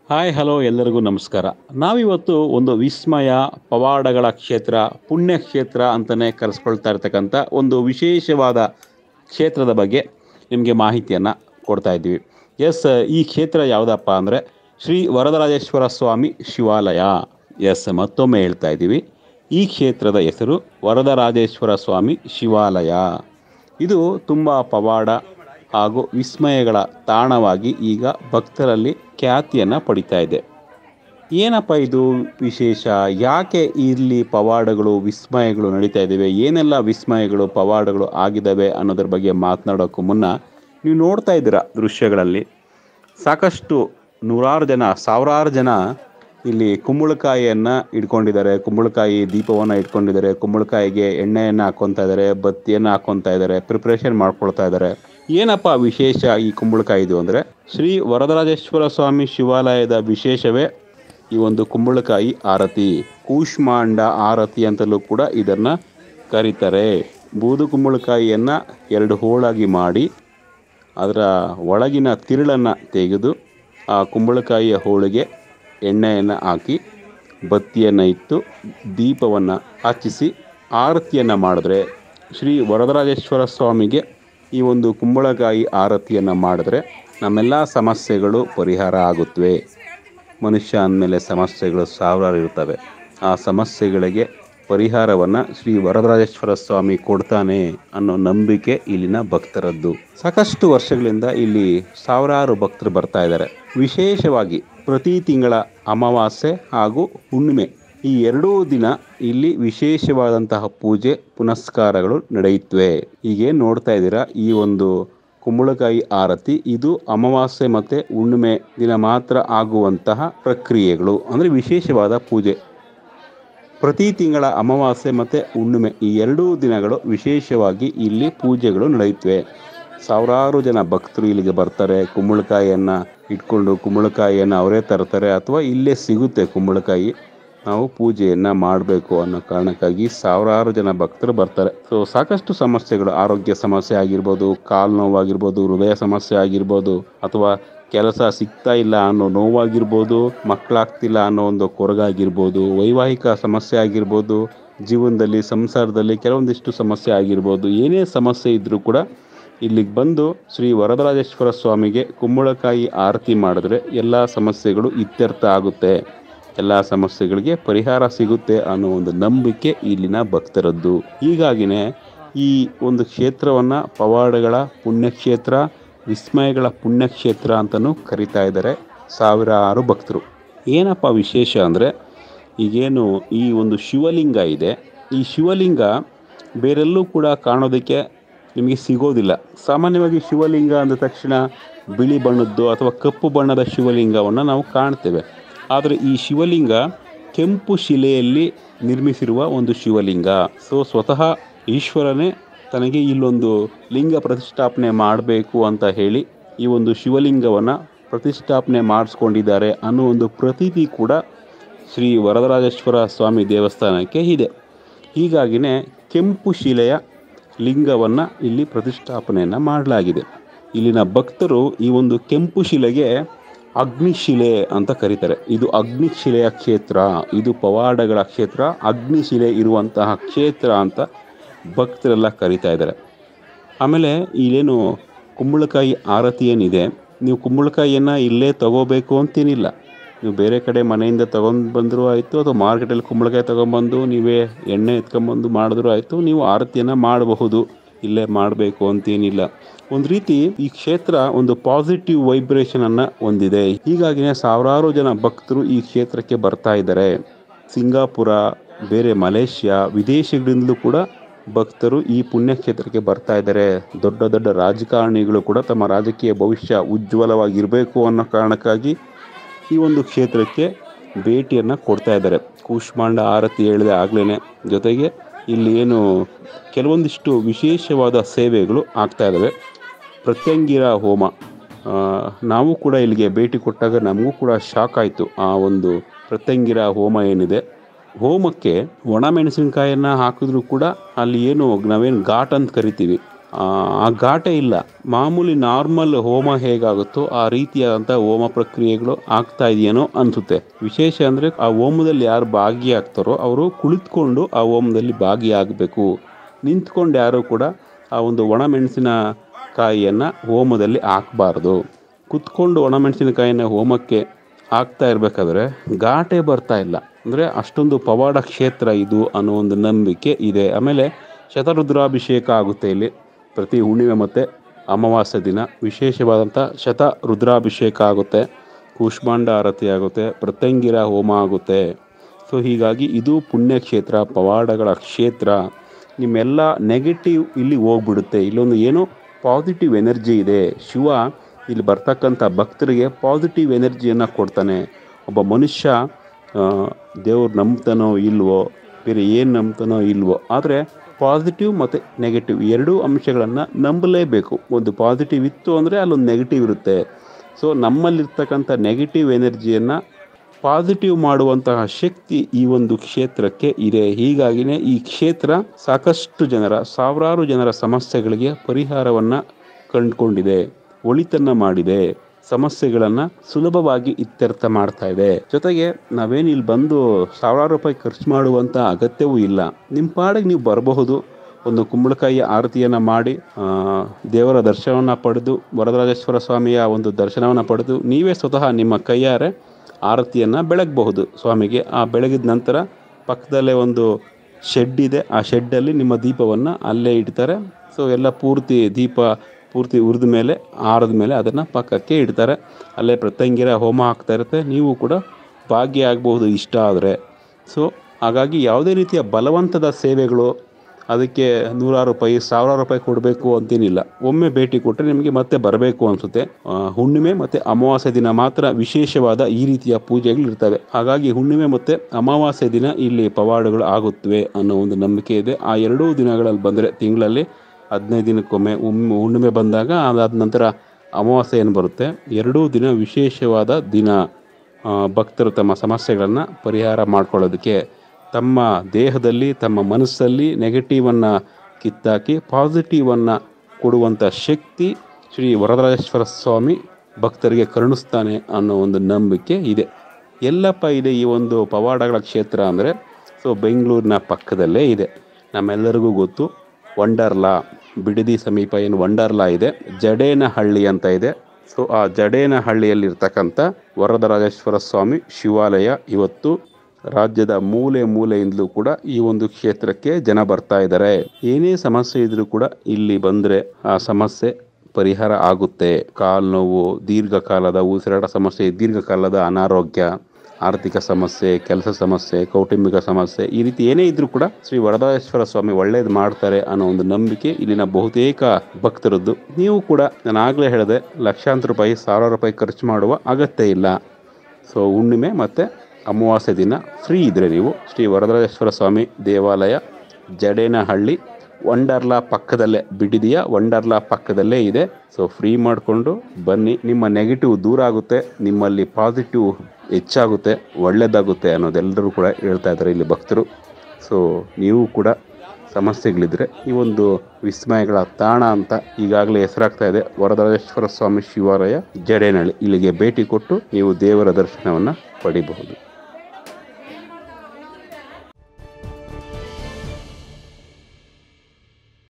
hi hello ಎಲ್ಲರಿಗೂ ನಮಸ್ಕಾರ ನಾವಿವತ್ತು ಒಂದು ವಿಸ್ಮಯ ಪವಾಡಗಳ ಕ್ಷೇತ್ರ ಪುಣ್ಯಕ್ಷೇತ್ರ ಅಂತಲೇ ಕರೆಸ್ಕೊಳ್ತಾ ಇರ್ತಕ್ಕಂಥ ಒಂದು ವಿಶೇಷವಾದ ಕ್ಷೇತ್ರದ ಬಗ್ಗೆ ನಿಮಗೆ ಮಾಹಿತಿಯನ್ನು ಕೊಡ್ತಾ ಇದ್ದೀವಿ ಎಸ್ ಈ ಕ್ಷೇತ್ರ ಯಾವುದಪ್ಪ ಅಂದರೆ ಶ್ರೀ ವರದರಾಜೇಶ್ವರ ಸ್ವಾಮಿ ಶಿವಾಲಯ ಎಸ್ ಮತ್ತೊಮ್ಮೆ ಹೇಳ್ತಾ ಇದ್ದೀವಿ ಈ ಕ್ಷೇತ್ರದ ಹೆಸರು ವರದರಾಜೇಶ್ವರ ಸ್ವಾಮಿ ಶಿವಾಲಯ ಇದು ತುಂಬ ಪವಾಡ ಹಾಗೂ ವಿಸ್ಮಯಗಳ ತಾಣವಾಗಿ ಈಗ ಭಕ್ತರಲ್ಲಿ ಖ್ಯಾತಿಯನ್ನು ಪಡಿತಾ ಇದೆ ಏನಪ್ಪ ಇದು ವಿಶೇಷ ಯಾಕೆ ಇಲ್ಲಿ ಪವಾಡಗಳು ವಿಸ್ಮಯಗಳು ನಡೀತಾ ಇದ್ದಾವೆ ಏನೆಲ್ಲ ವಿಸ್ಮಯಗಳು ಪವಾಡಗಳು ಆಗಿದ್ದಾವೆ ಅನ್ನೋದ್ರ ಬಗ್ಗೆ ಮಾತನಾಡೋಕ್ಕೂ ಮುನ್ನ ನೀವು ನೋಡ್ತಾ ಇದ್ದೀರಾ ದೃಶ್ಯಗಳಲ್ಲಿ ಸಾಕಷ್ಟು ನೂರಾರು ಜನ ಸಾವಿರಾರು ಜನ ಇಲ್ಲಿ ಕುಂಬಳಕಾಯಿಯನ್ನು ಇಟ್ಕೊಂಡಿದ್ದಾರೆ ಕುಂಬಳಕಾಯಿ ದೀಪವನ್ನು ಇಟ್ಕೊಂಡಿದ್ದಾರೆ ಕುಂಬಳಕಾಯಿಗೆ ಎಣ್ಣೆಯನ್ನು ಹಾಕ್ಕೊತಾ ಇದ್ದಾರೆ ಬತ್ತಿಯನ್ನು ಹಾಕ್ಕೊತಾ ಇದ್ದಾರೆ ಪ್ರಿಪ್ರೇಷನ್ ಮಾಡ್ಕೊಳ್ತಾ ಇದ್ದಾರೆ ಏನಪ್ಪ ವಿಶೇಷ ಈ ಕುಂಬಳಕಾಯಿದು ಅಂದರೆ ಶ್ರೀ ವರದರಾಜೇಶ್ವರ ಸ್ವಾಮಿ ಶಿವಾಲಯದ ವಿಶೇಷವೇ ಈ ಒಂದು ಕುಂಬಳಕಾಯಿ ಆರತಿ ಕೂಷ್ಮಾಂಡ ಆರತಿ ಅಂತಲೂ ಕೂಡ ಇದನ್ನು ಕರೀತಾರೆ ಬೂದು ಕುಂಬಳಕಾಯಿಯನ್ನು ಎರಡು ಹೋಳಾಗಿ ಮಾಡಿ ಅದರ ಒಳಗಿನ ತಿರುಳನ್ನು ತೆಗೆದು ಆ ಕುಂಬಳಕಾಯಿಯ ಹೋಳಿಗೆ ಎಣ್ಣೆಯನ್ನು ಹಾಕಿ ಬತ್ತಿಯನ್ನು ಇಟ್ಟು ದೀಪವನ್ನು ಹಚ್ಚಿಸಿ ಆರತಿಯನ್ನು ಮಾಡಿದ್ರೆ ಶ್ರೀ ವರದರಾಜೇಶ್ವರ ಸ್ವಾಮಿಗೆ ಈ ಒಂದು ಕುಂಬಳಕಾಯಿ ಆರತಿಯನ್ನು ಮಾಡಿದ್ರೆ ನಮ್ಮೆಲ್ಲ ಸಮಸ್ಯೆಗಳು ಪರಿಹಾರ ಆಗುತ್ತವೆ ಮನುಷ್ಯ ಅಂದಮೇಲೆ ಸಮಸ್ಯೆಗಳು ಸಾವಿರಾರು ಇರ್ತವೆ ಆ ಸಮಸ್ಯೆಗಳಿಗೆ ಪರಿಹಾರವನ್ನು ಶ್ರೀ ವರದರಾಜೇಶ್ವರ ಸ್ವಾಮಿ ಕೊಡ್ತಾನೆ ಅನ್ನೋ ನಂಬಿಕೆ ಇಲ್ಲಿನ ಭಕ್ತರದ್ದು ಸಾಕಷ್ಟು ವರ್ಷಗಳಿಂದ ಇಲ್ಲಿ ಸಾವಿರಾರು ಭಕ್ತರು ಬರ್ತಾ ಇದ್ದಾರೆ ವಿಶೇಷವಾಗಿ ಪ್ರತಿ ತಿಂಗಳ ಅಮಾವಾಸ್ಯೆ ಹಾಗೂ ಹುಣ್ಣಿಮೆ ಈ ಎರಡೂ ದಿನ ಇಲ್ಲಿ ವಿಶೇಷವಾದಂತಹ ಪೂಜೆ ಪುನಸ್ಕಾರಗಳು ನಡೆಯುತ್ತವೆ ಈಗೇನು ನೋಡ್ತಾ ಇದ್ದೀರಾ ಈ ಒಂದು ಕುಂಬಳಕಾಯಿ ಆರತಿ ಇದು ಅಮಾವಾಸ್ಯೆ ಮತ್ತು ಹುಣ್ಣಿಮೆ ದಿನ ಮಾತ್ರ ಆಗುವಂತಹ ಪ್ರಕ್ರಿಯೆಗಳು ಅಂದರೆ ವಿಶೇಷವಾದ ಪೂಜೆ ಪ್ರತಿ ತಿಂಗಳ ಅಮಾವಾಸ್ಯೆ ಮತ್ತು ಹುಣ್ಣಿಮೆ ಈ ಎರಡೂ ದಿನಗಳು ವಿಶೇಷವಾಗಿ ಇಲ್ಲಿ ಪೂಜೆಗಳು ನಡೆಯುತ್ತವೆ ಸಾವಿರಾರು ಜನ ಭಕ್ತರು ಇಲ್ಲಿಗೆ ಬರ್ತಾರೆ ಕುಂಬಳಕಾಯಿಯನ್ನು ಇಟ್ಕೊಂಡು ಕುಂಬಳಕಾಯಿಯನ್ನು ಅವರೇ ತರ್ತಾರೆ ಅಥವಾ ಇಲ್ಲೇ ಸಿಗುತ್ತೆ ಕುಂಬಳಕಾಯಿ ನಾವು ಪೂಜೆಯನ್ನು ಮಾಡಬೇಕು ಅನ್ನೋ ಕಾರಣಕ್ಕಾಗಿ ಸಾವಿರಾರು ಜನ ಭಕ್ತರು ಬರ್ತಾರೆ ಸೊ ಸಾಕಷ್ಟು ಸಮಸ್ಯೆಗಳು ಆರೋಗ್ಯ ಸಮಸ್ಯೆ ಆಗಿರ್ಬೋದು ಕಾಲು ನೋವಾಗಿರ್ಬೋದು ಹೃದಯ ಸಮಸ್ಯೆ ಆಗಿರ್ಬೋದು ಅಥವಾ ಕೆಲಸ ಸಿಗ್ತಾ ಇಲ್ಲ ಅನ್ನೋ ನೋವಾಗಿರ್ಬೋದು ಮಕ್ಕಳಾಗ್ತಿಲ್ಲ ಅನ್ನೋ ಒಂದು ಕೊರಗಾಗಿರ್ಬೋದು ವೈವಾಹಿಕ ಸಮಸ್ಯೆ ಆಗಿರ್ಬೋದು ಜೀವನದಲ್ಲಿ ಸಂಸಾರದಲ್ಲಿ ಕೆಲವೊಂದಿಷ್ಟು ಸಮಸ್ಯೆ ಆಗಿರ್ಬೋದು ಏನೇ ಸಮಸ್ಯೆ ಇದ್ದರೂ ಕೂಡ ಇಲ್ಲಿಗೆ ಬಂದು ಶ್ರೀ ವರದರಾಜೇಶ್ವರ ಸ್ವಾಮಿಗೆ ಕುಂಬಳಕಾಯಿ ಆರತಿ ಮಾಡಿದ್ರೆ ಎಲ್ಲ ಸಮಸ್ಯೆಗಳು ಇತ್ಯರ್ಥ ಆಗುತ್ತೆ ಎಲ್ಲ ಸಮಸ್ಯೆಗಳಿಗೆ ಪರಿಹಾರ ಸಿಗುತ್ತೆ ಅನ್ನೋ ಒಂದು ನಂಬಿಕೆ ಇಲ್ಲಿನ ಭಕ್ತರದ್ದು ಹೀಗಾಗಿನೇ ಈ ಒಂದು ಕ್ಷೇತ್ರವನ್ನು ಪವಾಡಗಳ ಪುಣ್ಯಕ್ಷೇತ್ರ ವಿಸ್ಮಯಗಳ ಪುಣ್ಯಕ್ಷೇತ್ರ ಅಂತಲೂ ಕರಿತಾ ಇದ್ದಾರೆ ಸಾವಿರಾರು ಭಕ್ತರು ಏನಪ್ಪ ವಿಶೇಷ ಅಂದರೆ ಈಗೇನು ಈ ಒಂದು ಶಿವಲಿಂಗ ಇದೆ ಈ ಶಿವಲಿಂಗ ಬೇರೆಲ್ಲೂ ಕೂಡ ಕಾಣೋದಕ್ಕೆ ನಿಮಗೆ ಸಿಗೋದಿಲ್ಲ ಸಾಮಾನ್ಯವಾಗಿ ಶಿವಲಿಂಗ ಅಂದ ತಕ್ಷಣ ಬಿಳಿ ಬಣ್ಣದ್ದು ಅಥವಾ ಕಪ್ಪು ಬಣ್ಣದ ಶಿವಲಿಂಗವನ್ನು ನಾವು ಕಾಣ್ತೇವೆ ಆದರೆ ಈ ಶಿವಲಿಂಗ ಕೆಂಪು ಶಿಲೆಯಲ್ಲಿ ನಿರ್ಮಿಸಿರುವ ಒಂದು ಶಿವಲಿಂಗ ಸೊ ಸ್ವತಃ ಈಶ್ವರನೇ ತನಗೆ ಇಲ್ಲೊಂದು ಲಿಂಗ ಪ್ರತಿಷ್ಠಾಪನೆ ಮಾಡಬೇಕು ಅಂತ ಹೇಳಿ ಈ ಒಂದು ಶಿವಲಿಂಗವನ್ನು ಪ್ರತಿಷ್ಠಾಪನೆ ಮಾಡಿಸ್ಕೊಂಡಿದ್ದಾರೆ ಅನ್ನೋ ಒಂದು ಪ್ರತೀತಿ ಕೂಡ ಶ್ರೀ ವರದರಾಜೇಶ್ವರ ಸ್ವಾಮಿ ದೇವಸ್ಥಾನಕ್ಕೆ ಇದೆ ಹೀಗಾಗಿನೇ ಕೆಂಪು ಶಿಲೆಯ ಲಿಂಗವನ್ನು ಇಲ್ಲಿ ಪ್ರತಿಷ್ಠಾಪನೆಯನ್ನು ಮಾಡಲಾಗಿದೆ ಇಲ್ಲಿನ ಭಕ್ತರು ಈ ಒಂದು ಕೆಂಪು ಶಿಲೆಗೆ ಅಗ್ನಿಶಿಲೆ ಅಂತ ಕರೀತಾರೆ ಇದು ಅಗ್ನಿಶಿಲೆಯ ಕ್ಷೇತ್ರ ಇದು ಪವಾಡಗಳ ಕ್ಷೇತ್ರ ಅಗ್ನಿಶಿಲೆ ಇರುವಂತಹ ಕ್ಷೇತ್ರ ಅಂತ ಭಕ್ತರೆಲ್ಲ ಕರೀತಾ ಇದ್ದಾರೆ ಆಮೇಲೆ ಇಲ್ಲೇನು ಕುಂಬಳಕಾಯಿ ಆರತಿ ಏನಿದೆ ನೀವು ಕುಂಬಳಕಾಯಿಯನ್ನು ಇಲ್ಲೇ ತಗೋಬೇಕು ಅಂತೇನಿಲ್ಲ ನೀವು ಬೇರೆ ಕಡೆ ಮನೆಯಿಂದ ತೊಗೊಂಡು ಬಂದರೂ ಆಯಿತು ಅಥವಾ ಮಾರ್ಕೆಟಲ್ಲಿ ಕುಂಬಳಕಾಯಿ ತೊಗೊಂಬಂದು ನೀವೇ ಎಣ್ಣೆ ಎತ್ಕೊಂಬಂದು ಮಾಡಿದ್ರೂ ಆಯಿತು ನೀವು ಆರತಿಯನ್ನು ಮಾಡಬಹುದು ಇಲ್ಲೇ ಮಾಡಬೇಕು ಅಂತೇನಿಲ್ಲ ಒಂದು ರೀತಿ ಈ ಕ್ಷೇತ್ರ ಒಂದು ಪಾಸಿಟಿವ್ ವೈಬ್ರೇಷನನ್ನು ಹೊಂದಿದೆ ಹೀಗಾಗಿನೇ ಸಾವಿರಾರು ಜನ ಭಕ್ತರು ಈ ಕ್ಷೇತ್ರಕ್ಕೆ ಬರ್ತಾ ಇದ್ದಾರೆ ಸಿಂಗಾಪುರ ಬೇರೆ ಮಲೇಷ್ಯಾ ವಿದೇಶಗಳಿಂದಲೂ ಕೂಡ ಭಕ್ತರು ಈ ಪುಣ್ಯಕ್ಷೇತ್ರಕ್ಕೆ ಬರ್ತಾ ಇದ್ದಾರೆ ದೊಡ್ಡ ದೊಡ್ಡ ರಾಜಕಾರಣಿಗಳು ಕೂಡ ತಮ್ಮ ರಾಜಕೀಯ ಭವಿಷ್ಯ ಉಜ್ವಲವಾಗಿರಬೇಕು ಅನ್ನೋ ಕಾರಣಕ್ಕಾಗಿ ಈ ಒಂದು ಕ್ಷೇತ್ರಕ್ಕೆ ಭೇಟಿಯನ್ನು ಕೊಡ್ತಾ ಇದ್ದಾರೆ ಕೂಷ್ಮಾಂಡ ಆರತಿ ಹೇಳಿದೆ ಆಗ್ಲೇ ಜೊತೆಗೆ ಇಲ್ಲಿ ಏನು ಕೆಲವೊಂದಿಷ್ಟು ವಿಶೇಷವಾದ ಸೇವೆಗಳು ಆಗ್ತಾ ಇದ್ದಾವೆ ಪ್ರತ್ಯಂಗಿರ ಹೋಮ ನಾವು ಕೂಡ ಇಲ್ಲಿಗೆ ಭೇಟಿ ಕೊಟ್ಟಾಗ ನಮಗೂ ಕೂಡ ಶಾಕ್ ಆಯಿತು ಆ ಒಂದು ಪ್ರತ್ಯಂಗಿರ ಹೋಮ ಏನಿದೆ ಹೋಮಕ್ಕೆ ಒಣ ಮೆಣಸಿನಕಾಯನ್ನು ಹಾಕಿದ್ರೂ ಕೂಡ ಅಲ್ಲಿ ಏನು ನಾವೇನು ಘಾಟ್ ಅಂತ ಕರಿತೀವಿ ಆ, ಆ ಘಾಟೆ ಇಲ್ಲ ಮಾಮೂಲಿ ನಾರ್ಮಲ್ ಹೋಮ ಹೇಗಾಗುತ್ತೋ ಆ ರೀತಿಯಾದಂಥ ಹೋಮ ಪ್ರಕ್ರಿಯೆಗಳು ಆಗ್ತಾ ಇದೆಯೇನೋ ಅನಿಸುತ್ತೆ ವಿಶೇಷ ಅಂದರೆ ಆ ಹೋಮದಲ್ಲಿ ಯಾರು ಭಾಗಿಯಾಗ್ತಾರೋ ಅವರು ಕುಳಿತುಕೊಂಡು ಆ ಹೋಮದಲ್ಲಿ ಭಾಗಿಯಾಗಬೇಕು ನಿಂತ್ಕೊಂಡು ಯಾರು ಕೂಡ ಆ ಒಂದು ಒಣಮೆಣಸಿನ ಕಾಯಿಯನ್ನು ಹೋಮದಲ್ಲಿ ಹಾಕಬಾರ್ದು ಕುತ್ಕೊಂಡು ಒಣಮೆಣಸಿನಕಾಯಿನ ಹೋಮಕ್ಕೆ ಹಾಕ್ತಾ ಇರಬೇಕಾದ್ರೆ ಘಾಟೆ ಬರ್ತಾ ಇಲ್ಲ ಅಂದರೆ ಅಷ್ಟೊಂದು ಪವಾಡ ಕ್ಷೇತ್ರ ಇದು ಅನ್ನೋ ಒಂದು ನಂಬಿಕೆ ಇದೆ ಆಮೇಲೆ ಶತರುದ್ರಾಭಿಷೇಕ ಆಗುತ್ತೆ ಇಲ್ಲಿ ಪ್ರತಿ ಹುಣ್ಣಿಮೆ ಮತ್ತು ಅಮಾವಾಸ್ಯೆ ದಿನ ವಿಶೇಷವಾದಂಥ ಶತ ರುದ್ರಾಭಿಷೇಕ ಆಗುತ್ತೆ ಕೂಷ್ಮಾಂಡ ಆರತಿ ಆಗುತ್ತೆ ಪ್ರತ್ಯಂಗಿರ ಹೋಮ ಆಗುತ್ತೆ ಸೊ ಹೀಗಾಗಿ ಇದು ಪುಣ್ಯಕ್ಷೇತ್ರ ಪವಾಡಗಳ ಕ್ಷೇತ್ರ ನಿಮ್ಮೆಲ್ಲ ನೆಗೆಟಿವ್ ಇಲ್ಲಿ ಹೋಗ್ಬಿಡುತ್ತೆ ಇಲ್ಲೊಂದು ಏನೋ ಪಾಸಿಟಿವ್ ಎನರ್ಜಿ ಇದೆ ಶಿವ ಇಲ್ಲಿ ಬರ್ತಕ್ಕಂಥ ಭಕ್ತರಿಗೆ ಪಾಸಿಟಿವ್ ಎನರ್ಜಿಯನ್ನು ಕೊಡ್ತಾನೆ ಒಬ್ಬ ಮನುಷ್ಯ ದೇವ್ರು ನಂಬ್ತಾನೋ ಇಲ್ವೋ ಬೇರೆ ಏನು ನಂಬ್ತಾನೋ ಇಲ್ವೋ ಆದರೆ ಪಾಸಿಟಿವ್ ಮತ್ತು ನೆಗೆಟಿವ್ ಎರಡೂ ಅಂಶಗಳನ್ನು ನಂಬಲೇಬೇಕು ಒಂದು ಪಾಸಿಟಿವ್ ಇತ್ತು ಅಂದರೆ ಅಲ್ಲೊಂದು ನೆಗೆಟಿವ್ ಇರುತ್ತೆ ಸೊ ನಮ್ಮಲ್ಲಿರ್ತಕ್ಕಂಥ ನೆಗೆಟಿವ್ ಎನರ್ಜಿಯನ್ನು ಪಾಸಿಟಿವ್ ಮಾಡುವಂತಹ ಶಕ್ತಿ ಈ ಒಂದು ಕ್ಷೇತ್ರಕ್ಕೆ ಇದೆ ಹೀಗಾಗಿನೇ ಈ ಕ್ಷೇತ್ರ ಸಾಕಷ್ಟು ಜನರ ಸಾವಿರಾರು ಜನರ ಸಮಸ್ಯೆಗಳಿಗೆ ಪರಿಹಾರವನ್ನು ಕಂಡುಕೊಂಡಿದೆ ಒಳಿತನ್ನ ಮಾಡಿದೆ ಸಮಸ್ಯೆಗಳನ್ನು ಸುಲಭವಾಗಿ ಇತ್ಯರ್ಥ ಮಾಡ್ತಾ ಇದೆ ಜೊತೆಗೆ ನಾವೇನು ಇಲ್ಲಿ ಬಂದು ಸಾವಿರಾರು ರೂಪಾಯಿ ಖರ್ಚು ಮಾಡುವಂಥ ಅಗತ್ಯವೂ ಇಲ್ಲ ನಿಮ್ಮ ಪಾಡಿಗೆ ನೀವು ಬರಬಹುದು ಒಂದು ಕುಂಬಳಕಾಯಿಯ ಆರತಿಯನ್ನು ಮಾಡಿ ಆ, ದೇವರ ದರ್ಶನವನ್ನು ಪಡೆದು ವರದರಾಜೇಶ್ವರ ಸ್ವಾಮಿಯ ಒಂದು ದರ್ಶನವನ್ನು ಪಡೆದು ನೀವೇ ಸ್ವತಃ ನಿಮ್ಮ ಕೈಯಾರೆ ಆರತಿಯನ್ನು ಬೆಳಗಬಹುದು ಸ್ವಾಮಿಗೆ ಆ ಬೆಳಗಿದ ನಂತರ ಪಕ್ಕದಲ್ಲೇ ಒಂದು ಶೆಡ್ ಇದೆ ಆ ಶೆಡ್ಡಲ್ಲಿ ನಿಮ್ಮ ದೀಪವನ್ನು ಅಲ್ಲೇ ಇಡ್ತಾರೆ ಸೊ ಎಲ್ಲ ಪೂರ್ತಿ ದೀಪ ಪೂರ್ತಿ ಉರಿದ ಮೇಲೆ ಆರದ ಮೇಲೆ ಅದನ್ನು ಪಕ್ಕಕ್ಕೆ ಇಡ್ತಾರೆ ಅಲ್ಲೇ ಪ್ರತ್ಯಂಗಿರ ಹೋಮ ಆಗ್ತಾ ಇರುತ್ತೆ ನೀವು ಕೂಡ ಭಾಗಿಯಾಗಬಹುದು ಇಷ್ಟ ಆದರೆ ಸೊ ಹಾಗಾಗಿ ಯಾವುದೇ ರೀತಿಯ ಬಲವಂತದ ಸೇವೆಗಳು ಅದಕ್ಕೆ ನೂರಾರು ರೂಪಾಯಿ ಸಾವಿರಾರು ರೂಪಾಯಿ ಕೊಡಬೇಕು ಅಂತೇನಿಲ್ಲ ಒಮ್ಮೆ ಭೇಟಿ ಕೊಟ್ಟರೆ ನಿಮಗೆ ಮತ್ತೆ ಬರಬೇಕು ಅನಿಸುತ್ತೆ ಹುಣ್ಣಿಮೆ ಮತ್ತು ಅಮಾವಾಸ್ಯೆ ದಿನ ಮಾತ್ರ ವಿಶೇಷವಾದ ಈ ರೀತಿಯ ಪೂಜೆಗಳು ಇರ್ತವೆ ಹಾಗಾಗಿ ಹುಣ್ಣಿಮೆ ಮತ್ತು ಅಮಾವಾಸ್ಯೆ ದಿನ ಇಲ್ಲಿ ಪವಾಡಗಳು ಆಗುತ್ತವೆ ಅನ್ನೋ ಒಂದು ನಂಬಿಕೆ ಇದೆ ಆ ಎರಡೂ ದಿನಗಳಲ್ಲಿ ಬಂದರೆ ತಿಂಗಳಲ್ಲಿ ಹದಿನೈದು ದಿನಕ್ಕೊಮ್ಮೆ ಒಮ್ಮೆ ಹುಣ್ಣಿಮೆ ಬಂದಾಗ ಅದಾದ ನಂತರ ಅಮಾವಾಸ್ಯೆ ಏನು ಬರುತ್ತೆ ಎರಡೂ ದಿನ ವಿಶೇಷವಾದ ದಿನ ಆ, ಭಕ್ತರು ತಮ್ಮ ಸಮಸ್ಯೆಗಳನ್ನು ಪರಿಹಾರ ಮಾಡ್ಕೊಳ್ಳೋದಕ್ಕೆ ತಮ್ಮ ದೇಹದಲ್ಲಿ ತಮ್ಮ ಮನಸ್ಸಲ್ಲಿ ನೆಗೆಟಿವನ್ನು ಕಿತ್ತಾಕಿ ಪಾಸಿಟಿವನ್ನು ಕೊಡುವಂಥ ಶಕ್ತಿ ಶ್ರೀ ವರದರಾಜೇಶ್ವರ ಸ್ವಾಮಿ ಭಕ್ತರಿಗೆ ಕರುಣಿಸ್ತಾನೆ ಅನ್ನೋ ಒಂದು ನಂಬಿಕೆ ಇದೆ ಎಲ್ಲಪ್ಪ ಇದೆ ಈ ಒಂದು ಪವಾಡಗಳ ಕ್ಷೇತ್ರ ಅಂದರೆ ಸೊ ಬೆಂಗಳೂರಿನ ಪಕ್ಕದಲ್ಲೇ ಇದೆ ನಮ್ಮೆಲ್ಲರಿಗೂ ಗೊತ್ತು ವಂಡರ್ಲಾ ಬಿಡದಿ ಸಮೀಪ ಏನು ವಂಡರ್ಲಾ ಇದೆ ಜಡೇನಹಳ್ಳಿ ಅಂತ ಇದೆ ಸೊ ಆ ಜಡೇನಹಳ್ಳಿಯಲ್ಲಿರ್ತಕ್ಕಂಥ ವರದರಾಜೇಶ್ವರ ಸ್ವಾಮಿ ಶಿವಾಲಯ ಇವತ್ತು ರಾಜ್ಯದ ಮೂಲೆ ಮೂಲೆಯಿಂದಲೂ ಕೂಡ ಈ ಒಂದು ಕ್ಷೇತ್ರಕ್ಕೆ ಜನ ಬರ್ತಾ ಇದ್ದಾರೆ ಏನೇ ಸಮಸ್ಯೆ ಇದ್ರೂ ಕೂಡ ಇಲ್ಲಿ ಬಂದರೆ ಆ ಸಮಸ್ಯೆ ಪರಿಹಾರ ಆಗುತ್ತೆ ಕಾಲು ನೋವು ದೀರ್ಘಕಾಲದ ಉಸಿರಾಟ ಸಮಸ್ಯೆ ದೀರ್ಘಕಾಲದ ಅನಾರೋಗ್ಯ ಆರ್ಥಿಕ ಸಮಸ್ಯೆ ಕೆಲಸ ಸಮಸ್ಯೆ ಕೌಟುಂಬಿಕ ಸಮಸ್ಯೆ ಈ ರೀತಿ ಏನೇ ಇದ್ರೂ ಕೂಡ ಶ್ರೀ ವರದಾಶ್ವರ ಸ್ವಾಮಿ ಒಳ್ಳೇದು ಮಾಡ್ತಾರೆ ಅನ್ನೋ ಒಂದು ನಂಬಿಕೆ ಇಲ್ಲಿನ ಬಹುತೇಕ ಭಕ್ತರದ್ದು ನೀವು ಕೂಡ ನಾನು ಆಗಲೇ ಹೇಳಿದೆ ಲಕ್ಷಾಂತರ ರೂಪಾಯಿ ಸಾವಿರ ರೂಪಾಯಿ ಖರ್ಚು ಮಾಡುವ ಅಗತ್ಯ ಇಲ್ಲ ಸೊ ಹುಣ್ಣಿಮೆ ಮತ್ತು ಅಮಾವಾಸ್ಯೆ ದಿನ ಫ್ರೀ ಇದ್ದರೆ ನೀವು ಶ್ರೀ ವರದರಾಜೇಶ್ವರ ಸ್ವಾಮಿ ದೇವಾಲಯ ಜಡೇನಹಳ್ಳಿ ವಂಡರ್ಲಾ ಪಕ್ಕದಲ್ಲೇ ಬಿಡಿದಿಯ ವಂಡರ್ಲಾ ಪಕ್ಕದಲ್ಲೇ ಇದೆ ಸೊ ಫ್ರೀ ಮಾಡಿಕೊಂಡು ಬನ್ನಿ ನಿಮ್ಮ ನೆಗೆಟಿವ್ ದೂರ ಆಗುತ್ತೆ ನಿಮ್ಮಲ್ಲಿ ಪಾಸಿಟಿವ್ ಹೆಚ್ಚಾಗುತ್ತೆ ಒಳ್ಳೆಯದಾಗುತ್ತೆ ಅನ್ನೋದೆಲ್ಲರೂ ಕೂಡ ಹೇಳ್ತಾ ಇದ್ದಾರೆ ಇಲ್ಲಿ ಭಕ್ತರು ಸೊ ನೀವು ಕೂಡ ಸಮಸ್ಯೆಗಳಿದ್ರೆ ಈ ಒಂದು ವಿಸ್ಮಯಗಳ ತಾಣ ಅಂತ ಈಗಾಗಲೇ ಹೆಸರಾಗ್ತಾ ಇದೆ ವರದರಾಜೇಶ್ವರ ಸ್ವಾಮಿ ಶಿವಾಲಯ ಜಡೇನಹಳ್ಳಿ ಇಲ್ಲಿಗೆ ಭೇಟಿ ಕೊಟ್ಟು ನೀವು ದೇವರ ದರ್ಶನವನ್ನು ಪಡಿಬಹುದು